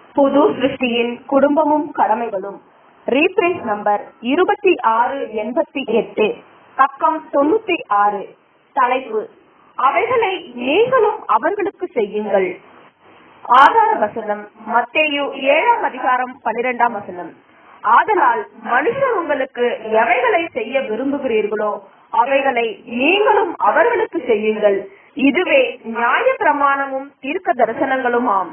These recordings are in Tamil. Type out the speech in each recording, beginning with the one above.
புது சிருஷ்டியின் குடும்பமும் கடமைகளும் ரீப்ரிண்ட் நம்பர் இருபத்தி ஆறு எண்பத்தி எட்டு பக்கம் தொண்ணூத்தி ஆறு தலைப்பு அவைகளை நீங்களும் அவர்களுக்கு செய்யுங்கள் ஆதார வசனம் மத்தேயு ஏழாம் அதிகாரம் பனிரெண்டாம் வசனம் ஆதலால் மனுஷர் உங்களுக்கு எவைகளை செய்ய விரும்புகிறீர்களோ அவைகளை நீங்களும் அவர்களுக்கு செய்யுங்கள் இதுவே நியாய பிரமாணமும் தீர்க்க தரிசனங்களும் ஆம்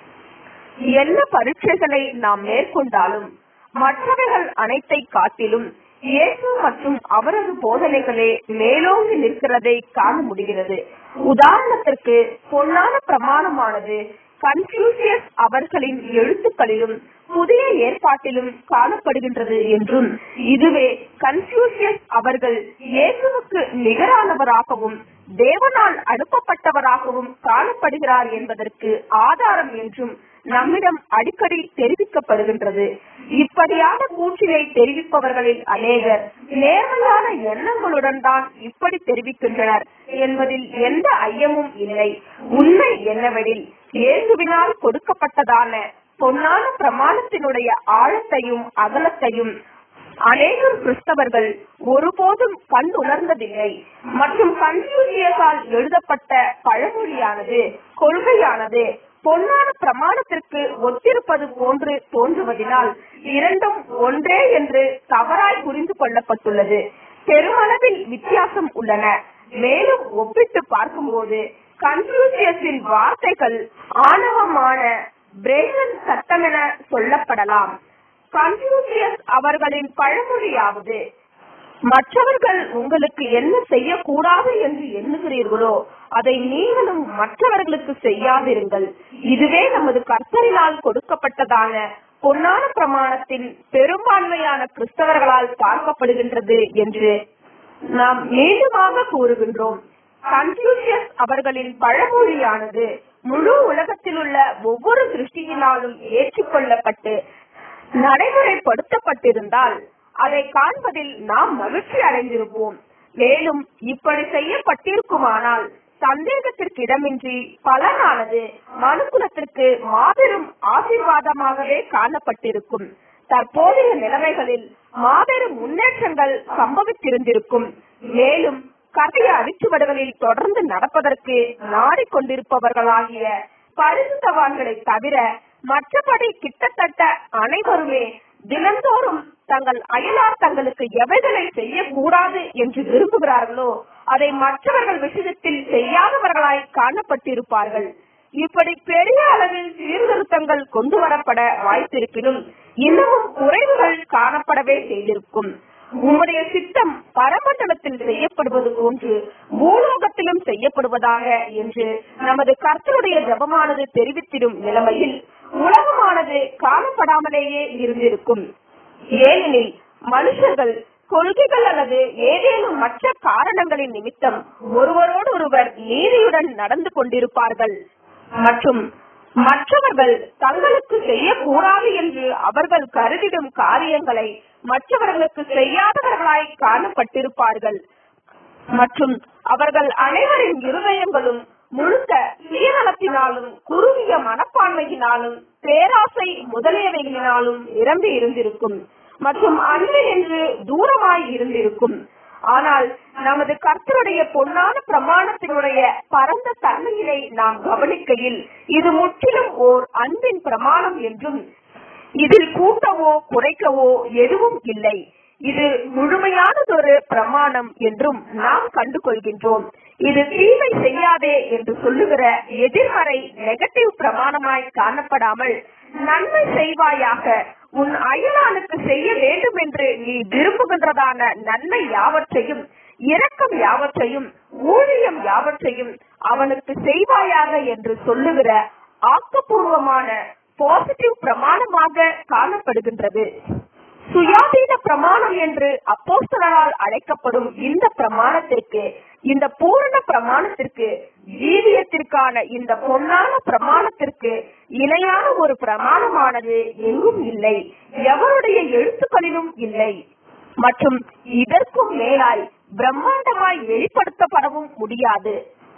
என்ன பரீட்சைகளை நாம் மேற்கொண்டாலும் மற்றவைகள் அனைத்தை காட்டிலும் இயேசு மற்றும் அவரது போதனைகளே மேலோங்கி நிற்கிறதை காண முடிகிறது உதாரணத்திற்கு பொன்னான பிரமாணமானது கன்ஃபியூசியஸ் அவர்களின் எழுத்துக்களிலும் புதிய ஏற்பாட்டிலும் காணப்படுகின்றது என்றும் இதுவே கன்ஃபியூசியஸ் அவர்கள் இயேசுவுக்கு நிகரானவராகவும் தேவனால் அனுப்பப்பட்டவராகவும் காணப்படுகிறார் என்பதற்கு ஆதாரம் என்றும் நம்மிடம் அடிக்கடி தெரிவிக்கப்படுகின்றது இப்படியான கூற்றினை தெரிவிப்பவர்களில் அநேகர் நேர்மையான எண்ணங்களுடன் தான் இப்படி தெரிவிக்கின்றனர் என்பதில் எந்த ஐயமும் இல்லை உண்மை என்னவெனில் இயேசுவினால் கொடுக்கப்பட்டதான பொன்னான பிரமாணத்தினுடைய ஆழத்தையும் அகலத்தையும் அநேகம் கிறிஸ்தவர்கள் ஒருபோதும் கண்டுணர்ந்ததில்லை மற்றும் கன்ஃபியூசியஸால் எழுதப்பட்ட பழமொழியானது கொள்கையானது பொன்னான பிரமாணத்திற்கு ஒத்திருப்பது போன்று தோன்றுவதனால் இரண்டும் ஒன்றே என்று தவறாய் புரிந்து கொள்ளப்பட்டுள்ளது பெருமளவில் வித்தியாசம் உள்ளன மேலும் ஒப்பிட்டு பார்க்கும்போது கன்ஃபியூசியஸின் வார்த்தைகள் ஆணவமான பிரேசன் சட்டம் என சொல்லப்படலாம் கன்ஃபியூசியஸ் அவர்களின் பழமொழியாவது மற்றவர்கள் உங்களுக்கு என்ன செய்யக்கூடாது என்று எண்ணுகிறீர்களோ அதை நீங்களும் மற்றவர்களுக்கு செய்யாதிருங்கள் இதுவே நமது கர்த்தரினால் கொடுக்கப்பட்டதான பொன்னான பிரமாணத்தின் பெரும்பான்மையான கிறிஸ்தவர்களால் பார்க்கப்படுகின்றது என்று நாம் மீண்டுமாக கூறுகின்றோம் கன்ஃபியூசியஸ் அவர்களின் பழமொழியானது முழு உலகத்தில் உள்ள ஒவ்வொரு சிருஷ்டியினாலும் ஏற்றுக்கொள்ளப்பட்டு நடைமுறைப்படுத்தப்பட்டிருந்தால் அதை காண்பதில் நாம் மகிழ்ச்சி அடைந்திருப்போம் மேலும் இப்படி செய்யப்பட்டிருக்குமானால் சந்தேகத்திற்கு இடமின்றி பலனானது மனுக்குலத்திற்கு மாபெரும் ஆசீர்வாதமாகவே காணப்பட்டிருக்கும் தற்போதைய நிலைமைகளில் மாபெரும் முன்னேற்றங்கள் சம்பவித்திருந்திருக்கும் மேலும் கதைய அடிச்சுவடுகளில் தொடர்ந்து நடப்பதற்கு நாடிக்கொண்டிருப்பவர்களாகிய பரிசுத்தவான்களை தவிர மற்றபடி கிட்டத்தட்ட அனைவருமே தினந்தோறும் தங்கள் அயலார் தங்களுக்கு எவைகளை செய்யக்கூடாது என்று விரும்புகிறார்களோ அதை மற்றவர்கள் விஷயத்தில் செய்யாதவர்களாய் காணப்பட்டிருப்பார்கள் இப்படி பெரிய அளவில் சீர்திருத்தங்கள் கொண்டு வரப்பட வாய்ப்பிருப்பினும் இன்னமும் குறைவுகள் காணப்படவே செய்திருக்கும் உம்முடைய சித்தம் பரமண்டலத்தில் செய்யப்படுவது போன்று பூலோகத்திலும் செய்யப்படுவதாக என்று நமது கர்த்தருடைய ஜபமானது தெரிவித்திடும் நிலைமையில் உலகமானது காணப்படாமலேயே இருந்திருக்கும் ஏனெனில் மனுஷர்கள் கொள்கைகள் அல்லது ஏதேனும் மற்ற காரணங்களின் நிமித்தம் ஒருவரோடு ஒருவர் நீதியுடன் நடந்து கொண்டிருப்பார்கள் மற்றும் மற்றவர்கள் தங்களுக்கு செய்யக்கூடாது என்று அவர்கள் கருதிடும் காரியங்களை மற்றவர்களுக்கு செய்யாதவர்களாய் காணப்பட்டிருப்பார்கள் மற்றும் அவர்கள் அனைவரின் இருதயங்களும் முழுக்க சுயநலத்தினாலும் குறுகிய மனப்பான்மையினாலும் பேராசை முதலியவைகளினாலும் நிரம்பி இருந்திருக்கும் மற்றும் அன்பு என்று தூரமாய் இருந்திருக்கும் ஆனால் நமது கர்த்தருடைய பொன்னான பிரமாணத்தினுடைய பரந்த தன்மையினை நாம் கவனிக்கையில் இது முற்றிலும் ஓர் அன்பின் பிரமாணம் என்றும் இதில் கூட்டவோ குறைக்கவோ எதுவும் இல்லை இது முழுமையானதொரு பிரமாணம் என்றும் நாம் கண்டு கொள்கின்றோம் இது தீமை செய்யாதே என்று சொல்லுகிற எதிர்மறை நெகட்டிவ் பிரமாணமாய் காணப்படாமல் நன்மை செய்வாயாக உன் அயலானுக்கு செய்ய வேண்டும் என்று நீ விரும்புகின்றதான நன்மை யாவற்றையும் இரக்கம் யாவற்றையும் ஊழியம் யாவற்றையும் அவனுக்கு செய்வாயாக என்று சொல்லுகிற ஆக்கப்பூர்வமான பாசிட்டிவ் பிரமாணமாக காணப்படுகின்றது சுயாதீன பிரமாணம் என்று அப்போஸ்தலரால் அழைக்கப்படும் இந்த பிரமாணத்திற்கு இந்த பூரண பிரமாணத்திற்கு ஜீவியத்திற்கான இந்த பொன்னான பிரமாணத்திற்கு இணையான ஒரு பிரமாணமானது எங்கும் இல்லை எவருடைய எழுத்துக்களிலும் இல்லை மற்றும் இதற்கும் மேலாய் பிரம்மாண்டமாய் வெளிப்படுத்தப்படவும் முடியாது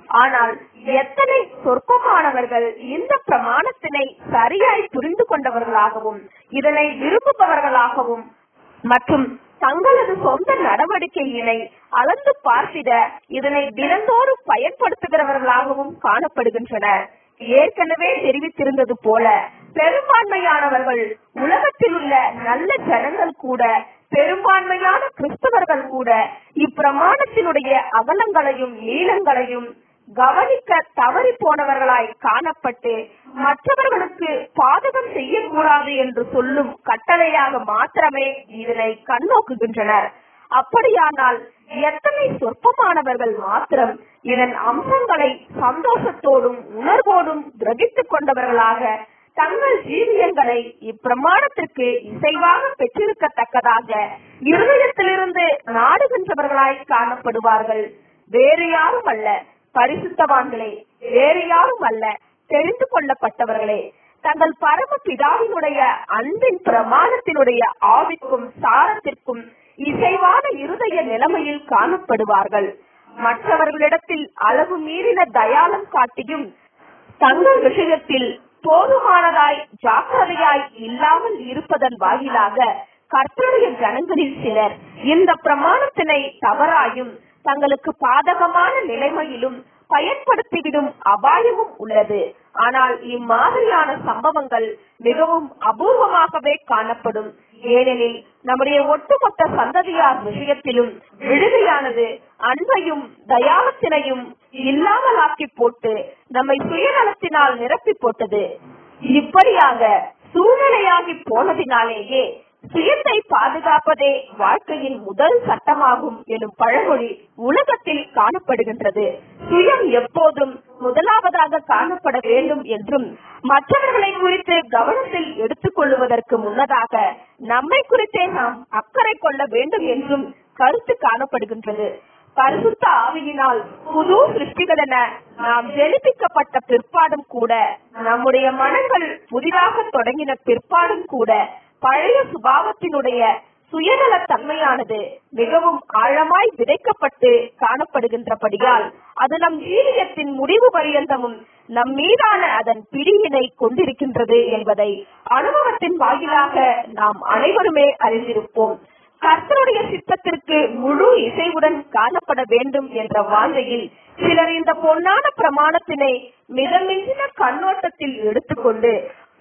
ஆனால் எத்தனை சொற்பமானவர்கள் இந்த பிரமாணத்தினை சரியாய் புரிந்து கொண்டவர்களாகவும் இதனை விரும்புபவர்களாகவும் மற்றும் தங்களது சொந்த நடவடிக்கையினை அளந்து பார்த்திட இதனை தினந்தோறும் பயன்படுத்துகிறவர்களாகவும் காணப்படுகின்றனர் ஏற்கனவே தெரிவித்திருந்தது போல பெரும்பான்மையானவர்கள் உலகத்தில் உள்ள நல்ல ஜனங்கள் கூட பெரும்பான்மையான கிறிஸ்தவர்கள் கூட இப்பிரமாணத்தினுடைய அகலங்களையும் நீளங்களையும் கவனிக்க தவறி போனவர்களாய் காணப்பட்டு மற்றவர்களுக்கு பாதகம் செய்யக்கூடாது என்று சொல்லும் கட்டளையாக மாத்திரமே இதனை கண்ணோக்குகின்றனர் அப்படியானால் எத்தனை சொற்பமானவர்கள் மாத்திரம் இதன் அம்சங்களை சந்தோஷத்தோடும் உணர்வோடும் கிரகித்துக் கொண்டவர்களாக தங்கள் ஜீவியங்களை இப்பிரமாணத்திற்கு இசைவாக பெற்றிருக்கத்தக்கதாக இருதயத்திலிருந்து நாடுகின்றவர்களாய் காணப்படுவார்கள் வேறு யாரும் அல்ல பரிசுத்தவான்களே வேறு யாரும் அல்ல தெரிந்து கொள்ளப்பட்டவர்களே தங்கள் பரம பிதாவினுடைய அன்பின் பிரமாணத்தினுடைய ஆவிக்கும் சாரத்திற்கும் இசைவான இருதய நிலைமையில் காணப்படுவார்கள் மற்றவர்களிடத்தில் அளவு மீறின தயாளம் காட்டியும் தங்கள் விஷயத்தில் போதுமானதாய் ஜாக்கிரதையாய் இல்லாமல் இருப்பதன் வாயிலாக கர்த்தருடைய ஜனங்களில் சிலர் இந்த பிரமாணத்தினை தவறாயும் தங்களுக்கு பாதகமான நிலைமையிலும் பயன்படுத்திவிடும் அபாயமும் உள்ளது ஆனால் இம்மாதிரியான சம்பவங்கள் மிகவும் அபூர்வமாகவே காணப்படும் ஏனெனில் நம்முடைய ஒட்டுமொத்த சந்ததியார் விஷயத்திலும் விடுதலையானது அன்பையும் தயாளத்தினையும் இல்லாமலாக்கி போட்டு நம்மை சுயநலத்தினால் நிரப்பி போட்டது இப்படியாக சூழ்நிலையாகி போனதினாலேயே சுயத்தை பாதுகாப்பதே வாழ்க்கையின் முதல் சட்டமாகும் எனும் பழமொழி உலகத்தில் காணப்படுகின்றது சுயம் எப்போதும் முதலாவதாக காணப்பட வேண்டும் என்றும் மற்றவர்களை குறித்து கவனத்தில் எடுத்துக் கொள்வதற்கு முன்னதாக நம்மை குறித்தே நாம் அக்கறை கொள்ள வேண்டும் என்றும் கருத்து காணப்படுகின்றது பரிசுத்த ஆவியினால் புது சிருஷ்டிகள் என நாம் ஜெனிப்பிக்கப்பட்ட பிற்பாடும் கூட நம்முடைய மனங்கள் புதிதாக தொடங்கின பிற்பாடும் கூட பழைய சுபாவத்தினுடைய சுயநல தன்மையானது மிகவும் ஆழமாய் விதைக்கப்பட்டு காணப்படுகின்றபடியால் அது நம் ஜீவியத்தின் முடிவு பரியந்தமும் நம் மீதான அதன் பிடியினை கொண்டிருக்கின்றது என்பதை அனுபவத்தின் வாயிலாக நாம் அனைவருமே அறிந்திருப்போம் கர்த்தருடைய சித்தத்திற்கு முழு இசைவுடன் காணப்பட வேண்டும் என்ற வாஞ்சையில் சிலர் இந்த பொன்னான பிரமாணத்தினை மிதமிஞ்சின கண்ணோட்டத்தில் எடுத்துக்கொண்டு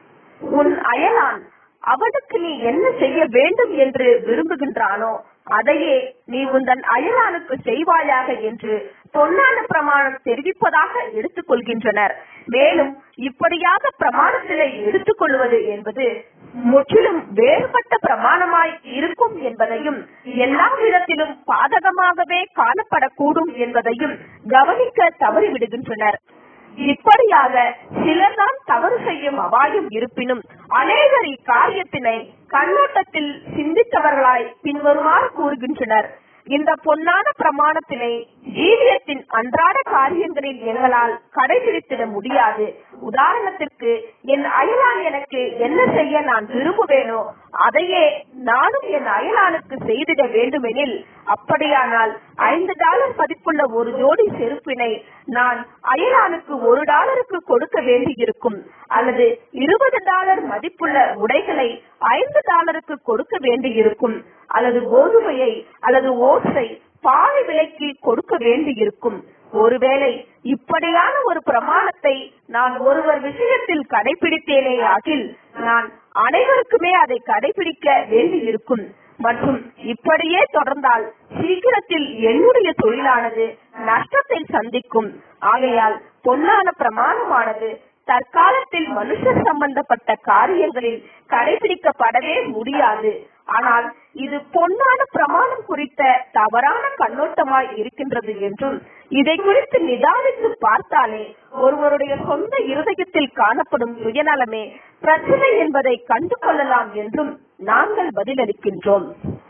உன் அயலான் அவனுக்கு நீ என்ன செய்ய வேண்டும் என்று விரும்புகின்றானோ அதையே நீ உந்தன் அயலானுக்கு செய்வாயாக என்று பொன்னான பிரமாணம் தெரிவிப்பதாக எடுத்துக் கொள்கின்றனர் மேலும் இப்படியாக பிரமாணத்தினை எடுத்துக் கொள்வது என்பது முற்றிலும் வேறுபட்ட பிரமாணமாய் இருக்கும் என்பதையும் எல்லா விதத்திலும் பாதகமாகவே காணப்படக்கூடும் என்பதையும் கவனிக்க தவறிவிடுகின்றனர் இப்படியாக சிலர்தான் தவறு செய்யும் அபாயம் இருப்பினும் அநேகர் இக்காரியத்தினை கண்ணோட்டத்தில் சிந்தித்தவர்களாய் பின்வருமாறு கூறுகின்றனர் இந்த பொன்னான பிரமாணத்தினை ஜீவியத்தின் அன்றாட காரியங்களில் எங்களால் கடைபிடித்திட முடியாது உதாரணத்திற்கு என் அயலான் எனக்கு என்ன செய்ய நான் விரும்புவேனோ அதையே நானும் என் அயலானுக்கு செய்திட வேண்டுமெனில் அப்படியானால் ஐந்து டாலர் மதிப்புள்ள ஒரு ஜோடி செருப்பினை நான் அயலானுக்கு ஒரு டாலருக்கு கொடுக்க வேண்டியிருக்கும் அல்லது இருபது டாலர் மதிப்புள்ள உடைகளை ஐந்து டாலருக்கு கொடுக்க வேண்டியிருக்கும் அல்லது கோதுமையை அல்லது ஓட்ஸை பாதி விலைக்கு கொடுக்க வேண்டியிருக்கும் ஒருவேளை இப்படியான ஒரு பிரமாணத்தை நான் ஒருவர் விஷயத்தில் கடைபிடித்தேனே ஆகில் நான் அனைவருக்குமே அதை கடைபிடிக்க வேண்டியிருக்கும் மற்றும் இப்படியே தொடர்ந்தால் சீக்கிரத்தில் என்னுடைய தொழிலானது நஷ்டத்தை சந்திக்கும் ஆகையால் பொன்னான பிரமாணமானது தற்காலத்தில் மனுஷர் சம்பந்தப்பட்ட காரியங்களில் கடைபிடிக்கப்படவே முடியாது ஆனால் இது பொன்னான பிரமாணம் குறித்த தவறான கண்ணோட்டமாய் இருக்கின்றது என்றும் இதை குறித்து நிதானித்து பார்த்தாலே ஒருவருடைய சொந்த இருதயத்தில் காணப்படும் சுயநலமே பிரச்சனை என்பதை கண்டு கொள்ளலாம் என்றும் நாங்கள் பதிலளிக்கின்றோம்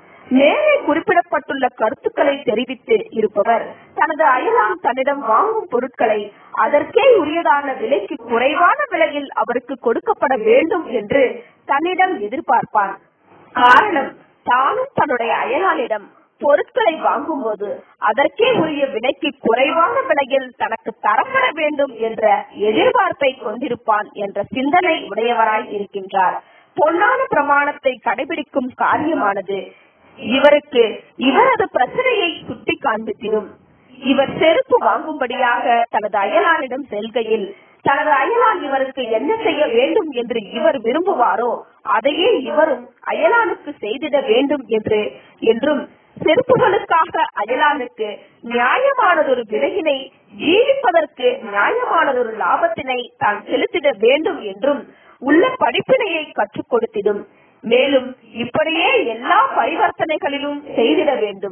மேலே குறிப்பிடப்பட்டுள்ள கருத்துக்களை தெரிவித்து இருப்பவர் தனது அயலான் தன்னிடம் வாங்கும் பொருட்களை அதற்கே உரியதான விலைக்கு குறைவான விலையில் அவருக்கு கொடுக்கப்பட வேண்டும் என்று தன்னிடம் எதிர்பார்ப்பான் காரணம் தானும் தன்னுடைய அயலானிடம் பொருட்களை வாங்கும்போது அதற்கே உரிய விலைக்கு குறைவான விலையில் தனக்கு தரப்பட வேண்டும் என்ற எதிர்பார்ப்பை கொண்டிருப்பான் என்ற சிந்தனை உடையவராய் இருக்கின்றார் பொன்னான பிரமாணத்தை கடைபிடிக்கும் காரியமானது இவருக்கு இவரது பிரச்சனையை சுட்டி காண்பித்திடும் இவர் செருப்பு வாங்கும்படியாக தனது அயலானிடம் செல்கையில் தனது அயலான் இவருக்கு என்ன செய்ய வேண்டும் என்று இவர் விரும்புவாரோ அதையே இவரும் அயலானுக்கு செய்திட வேண்டும் என்று என்றும் செருப்புகளுக்காக அயலானுக்கு நியாயமானதொரு விலையினை ஜீவிப்பதற்கு நியாயமானதொரு லாபத்தினை தான் செலுத்திட வேண்டும் என்றும் உள்ள படிப்பினையை கற்றுக் கொடுத்திடும் மேலும் இப்படியே எல்லா பரிவர்த்தனைகளிலும் செய்திட வேண்டும்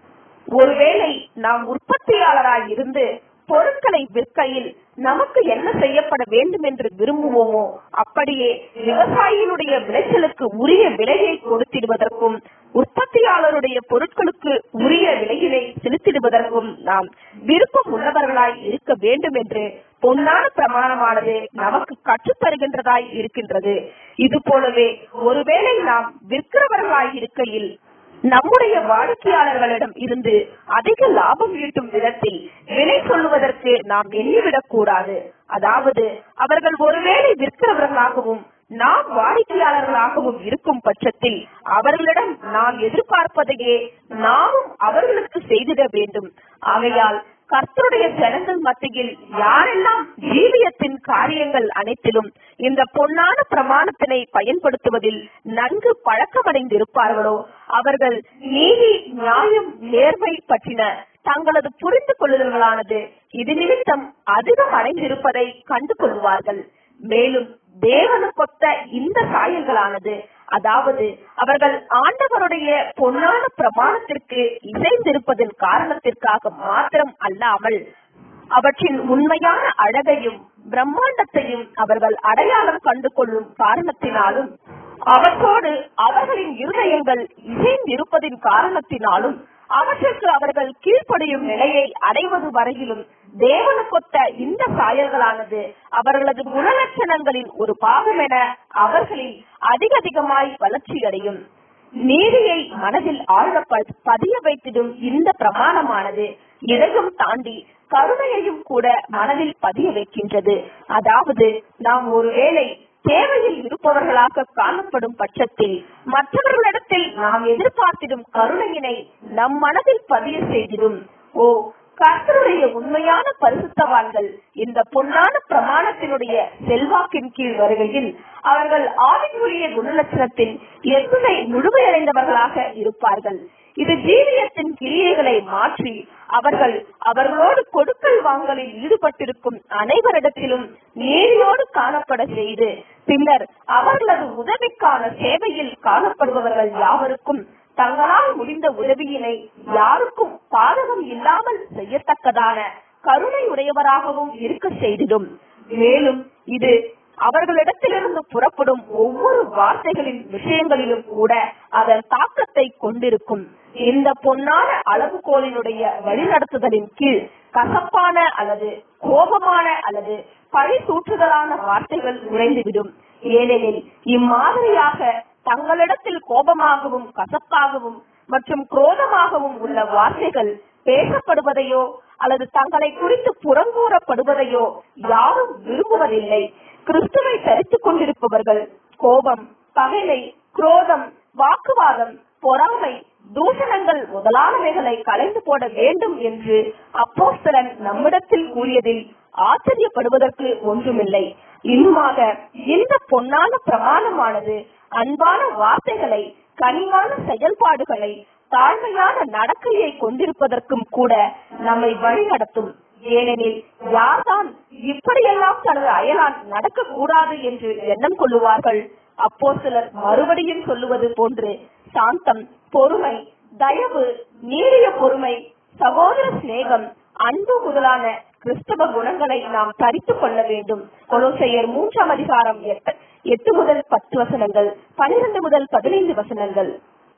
ஒருவேளை நாம் உற்பத்தியாளராய் இருந்து பொருட்களை விற்கையில் நமக்கு என்ன செய்யப்பட வேண்டும் என்று விரும்புவோமோ அப்படியே விவசாயியினுடைய விளைச்சலுக்கு உரிய விலையை கொடுத்திடுவதற்கும் உற்பத்தியாளருடைய பொருட்களுக்கு உரிய விலையினை செலுத்திடுவதற்கும் நாம் விருப்பம் உள்ளவர்களாய் இருக்க வேண்டும் என்று பொன்னான பிரமாணமானது நமக்கு கற்றுத்தருகின்றதாய் இருக்கின்றது இது போலவே ஒருவேளை நாம் விற்கிறவர்களாய் இருக்கையில் நம்முடைய வாடிக்கையாளர்களிடம் இருந்து அதிக லாபம் ஈட்டும் விதத்தில் விலை சொல்லுவதற்கு நாம் எண்ணிவிடக் கூடாது அதாவது அவர்கள் ஒருவேளை விற்கிறவர்களாகவும் நாம் வாடிக்கையாளர்களாகவும் இருக்கும் பட்சத்தில் அவர்களிடம் நாம் எதிர்பார்ப்பதையே நாமும் அவர்களுக்கு செய்திட வேண்டும் ஆகையால் கர்த்தருடைய ஜனங்கள் மத்தியில் யாரெல்லாம் ஜீவியத்தின் காரியங்கள் அனைத்திலும் இந்த பொன்னான பிரமாணத்தினை பயன்படுத்துவதில் நன்கு பழக்கமடைந்திருப்பார்களோ அவர்கள் நீதி நியாயம் நேர்மை பற்றின தங்களது புரிந்து கொள்ளுதல்களானது இது நிமித்தம் அதிகம் அடைந்திருப்பதை கண்டு கொள்வார்கள் மேலும் தேவனுக்கொத்த இந்த சாயல்களானது அதாவது அவர்கள் ஆண்டவருடைய பொன்னான பிரமாணத்திற்கு இசைந்திருப்பதன் காரணத்திற்காக மாத்திரம் அல்லாமல் அவற்றின் உண்மையான அழகையும் பிரம்மாண்டத்தையும் அவர்கள் அடையாளம் கண்டு கொள்ளும் காரணத்தினாலும் அவற்றோடு அவர்களின் இருதயங்கள் இசைந்திருப்பதின் காரணத்தினாலும் அவற்றிற்கு அவர்கள் கீழ்ப்படியும் நிலையை அடைவது வரையிலும் தேவனுக்கொத்த இந்த சாயல்களானது அவர்களது குணலட்சணங்களின் ஒரு பாகம் என அவர்களில் அதிக அதிகமாய் வளர்ச்சியடையும் நீதியை மனதில் ஆழ ப- பதிய வைத்திடும் இந்த பிரமாணமானது இதையும் தாண்டி கருணையையும் கூட மனதில் பதிய வைக்கின்றது அதாவது நாம் ஒருவேளை தேவையில் இருப்பவர்களாக காணப்படும் பட்சத்தில் மற்றவர்களிடத்தில் நாம் எதிர்பார்த்திடும் கருணையினை நம் மனதில் பதிய செய்திடும் ஓ கர்த்தருடைய உண்மையான பரிசுத்தவான்கள் இந்த பொன்னான பிரமாணத்தினுடைய செல்வாக்கின் கீழ் வருகையில் அவர்கள் ஆவிக்குரிய குணலட்சணத்தில் எத்துணை முழுமையடைந்தவர்களாக இருப்பார்கள் இது ஜீவியத்தின் கிரியைகளை மாற்றி அவர்கள் அவர்களோடு கொடுக்கல் வாங்கலில் ஈடுபட்டிருக்கும் அனைவரிடத்திலும் நீதியோடு காணப்பட செய்து பின்னர் அவர்களது உதவிக்கான சேவையில் காணப்படுபவர்கள் யாவருக்கும் தங்களால் முடிந்த உதவியினை யாருக்கும் பாதகம் இல்லாமல் செய்யத்தக்கதான கருணை உடையவராகவும் இருக்க செய்திடும் மேலும் இது அவர்களிடத்திலிருந்து புறப்படும் ஒவ்வொரு வார்த்தைகளின் விஷயங்களிலும் கூட அதன் தாக்கத்தை கொண்டிருக்கும் இந்த பொன்னான அளவுகோலினுடைய வழிநடத்துதலின் கீழ் கசப்பான அல்லது கோபமான அல்லது பழி சூற்றுதலான வார்த்தைகள் உறைந்துவிடும் ஏனெனில் இம்மாதிரியாக தங்களிடத்தில் கோபமாகவும் கசப்பாகவும் மற்றும் குரோதமாகவும் உள்ள வார்த்தைகள் பேசப்படுவதையோ அல்லது தங்களை குறித்து புறங்கூறப்படுவதையோ யாரும் விரும்புவதில்லை கிறிஸ்துவை தரித்துக் கொண்டிருப்பவர்கள் கோபம் பகைமை குரோதம் வாக்குவாதம் பொறாமை தூஷணங்கள் முதலானவைகளை கலைந்து போட வேண்டும் என்று அப்போஸ்தலன் நம்மிடத்தில் கூறியதில் ஆச்சரியப்படுவதற்கு ஒன்றுமில்லை இன்னுமாக இந்த பொன்னான பிரமாணமானது அன்பான வார்த்தைகளை கனிவான செயல்பாடுகளை தாழ்மையான நடக்கையை கொண்டிருப்பதற்கும் கூட நம்மை வழிநடத்தும் ஏனெனில் யார்தான் இப்படியெல்லாம் தனது அயலான் நடக்க கூடாது என்று எண்ணம் கொள்ளுவார்கள் அப்போ சிலர் மறுபடியும் சொல்லுவது போன்று சாந்தம் பொறுமை தயவு நீடிய பொறுமை சகோதர சிநேகம் அன்பு முதலான கிறிஸ்தவ குணங்களை நாம் தரித்துக் கொள்ள வேண்டும் கொலோசையர் மூன்றாம் அதிகாரம் எட்டு எட்டு முதல் பத்து வசனங்கள் பனிரெண்டு முதல் பதினைந்து வசனங்கள்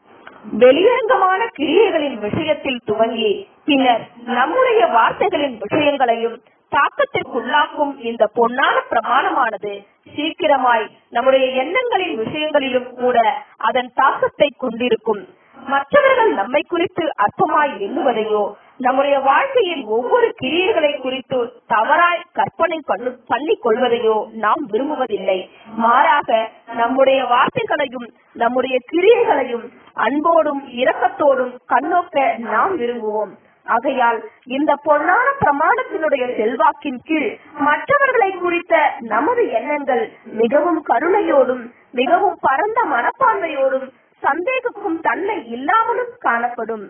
வெளியரங்கமான கிரியைகளின் விஷயத்தில் துவங்கி பின்னர் நம்முடைய வார்த்தைகளின் விஷயங்களையும் தாக்கத்திற்குள்ளாக்கும் இந்த பொன்னான பிரமாணமானது சீக்கிரமாய் நம்முடைய எண்ணங்களின் விஷயங்களிலும் கூட அதன் தாக்கத்தை கொண்டிருக்கும் மற்றவர்கள் நம்மை குறித்து அற்பமாய் எண்ணுவதையோ நம்முடைய வாழ்க்கையின் ஒவ்வொரு கிரியைகளை குறித்து தவறாய் கற்பனை பண்ணு பண்ணிக் கொள்வதையோ நாம் விரும்புவதில்லை மாறாக நம்முடைய வார்த்தைகளையும் நம்முடைய கிரியைகளையும் அன்போடும் இரக்கத்தோடும் கண்ணோக்க நாம் விரும்புவோம் ஆகையால் இந்த பொன்னான பிரமாணத்தினுடைய செல்வாக்கின் கீழ் மற்றவர்களை குறித்த நமது எண்ணங்கள் மிகவும் கருணையோடும் மிகவும் பரந்த மனப்பான்மையோடும் சந்தேகக்கும் தன்மை இல்லாமலும் காணப்படும்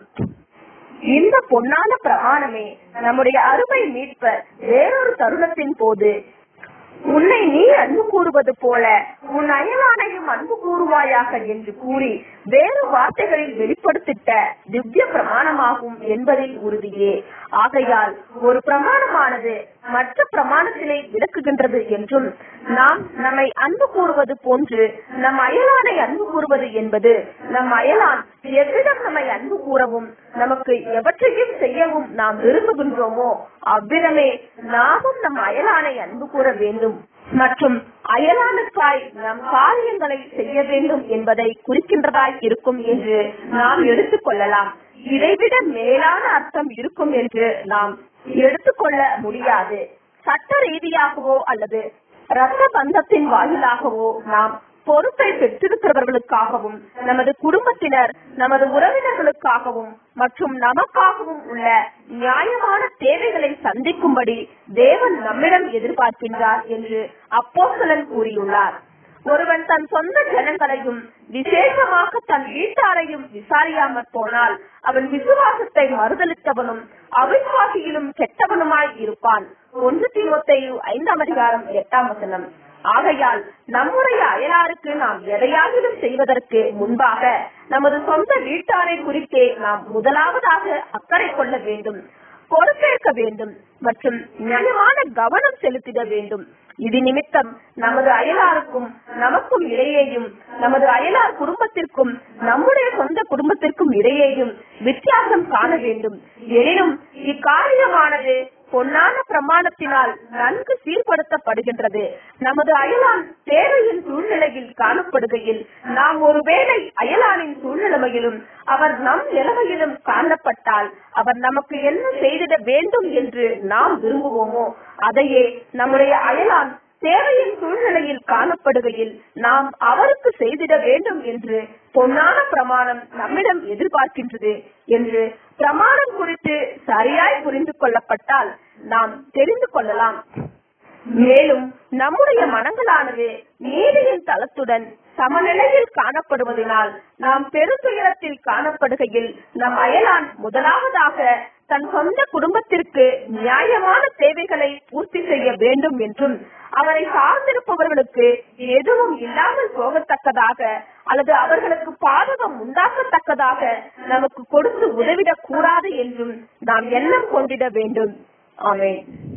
இந்த பொன்னான பிரமாணமே நம்முடைய அருமை மீட்பர் வேறொரு தருணத்தின் போது உன்னை நீ அன்பு கூறுவது போல உன் அயலானையும் அன்பு கூறுவாயாக என்று கூறி வேறு வார்த்தைகளில் வெளிப்படுத்திட்ட திவ்ய பிரமாணமாகும் என்பதில் உறுதியே ஆகையால் ஒரு பிரமாணமானது மற்ற பிரமாணத்தினை விளக்குகின்றது என்றும் நாம் நம்மை அன்பு கூறுவது போன்று நம் அயலானை அன்பு கூறுவது என்பது நம் அயலான் எவ்விடம் நம்மை அன்பு கூறவும் நமக்கு எவற்றையும் செய்யவும் நாம் விரும்புகின்றோமோ அவ்விதமே நாமும் நம் அயலானை அன்பு கூற வேண்டும் மற்றும் அயலானுக்காய் நம் காரியங்களை செய்ய வேண்டும் என்பதை குறிக்கின்றதாய் இருக்கும் என்று நாம் எடுத்துக்கொள்ளலாம் இதைவிட மேலான அர்த்தம் இருக்கும் என்று நாம் எடுத்துக்கொள்ள முடியாது சட்ட ரீதியாகவோ அல்லது ரத்த பந்தத்தின் வாயிலாகவோ நாம் பொறுப்பை பெற்றிருக்கிறவர்களுக்காகவும் நமது குடும்பத்தினர் நமது உறவினர்களுக்காகவும் மற்றும் நமக்காகவும் உள்ள நியாயமான தேவைகளை சந்திக்கும்படி தேவன் நம்மிடம் எதிர்பார்க்கின்றார் என்று அப்போஸ்தலன் கூறியுள்ளார் ஒருவன் தன் சொந்த ஜனங்களையும் விசேஷமாக தன் வீட்டாரையும் விசாரியாமற் போனால் அவன் விசுவாசத்தை மறுதளித்தவனும் அவிசுவாசியிலும் கெட்டவனுமாய் இருப்பான் ஒன்று தீமோத்தேயு ஐந்தாம் அதிகாரம் எட்டாம் வசனம் ஆகையால் நம்முடைய அயலாருக்கு நாம் எதையாகிலும் செய்வதற்கு முன்பாக நமது சொந்த வீட்டாரை குறித்தே நாம் முதலாவதாக அக்கறை கொள்ள வேண்டும் பொறுப்பேற்க வேண்டும் மற்றும் நியாயமான கவனம் செலுத்திட வேண்டும் இது நிமித்தம் நமது அயலாருக்கும் நமக்கும் இடையேயும் நமது அயலார் குடும்பத்திற்கும் நம்முடைய சொந்த குடும்பத்திற்கும் இடையேயும் வித்தியாசம் காண வேண்டும் எனினும் இக்காரியமானது பொன்னான பிரமாணத்தினால் நன்கு சீர்படுத்தப்படுகின்றது நமது அயலான் தேவையின் சூழ்நிலையில் காணப்படுகையில் நாம் ஒருவேளை அயலானின் சூழ்நிலைமையிலும் அவர் நம் நிலைமையிலும் காணப்பட்டால் அவர் நமக்கு என்ன செய்திட வேண்டும் என்று நாம் விரும்புவோமோ அதையே நம்முடைய அயலான் தேவையின் சூழ்நிலையில் காணப்படுகையில் நாம் அவருக்கு செய்திட வேண்டும் என்று பொன்னான பிரமாணம் நம்மிடம் எதிர்பார்க்கின்றது என்று பிரமாணம் குறித்து சரியாய் புரிந்து கொள்ளப்பட்டால் நாம் தெரிந்து கொள்ளலாம் மேலும் நம்முடைய மனங்களானது நீதியின் தளத்துடன் சமநிலையில் காணப்படுவதனால் நாம் பெருந்துயரத்தில் காணப்படுகையில் நம் அயலான் முதலாவதாக தன் சொந்த குடும்பத்திற்கு நியாயமான தேவைகளை பூர்த்தி செய்ய வேண்டும் என்றும் அவரை சார்ந்திருப்பவர்களுக்கு எதுவும் இல்லாமல் போகத்தக்கதாக அல்லது அவர்களுக்கு பாதகம் உண்டாக்கத்தக்கதாக நமக்கு கொடுத்து உதவிடக் கூடாது என்றும் நாம் எண்ணம் கொண்டிட வேண்டும் ஆமென்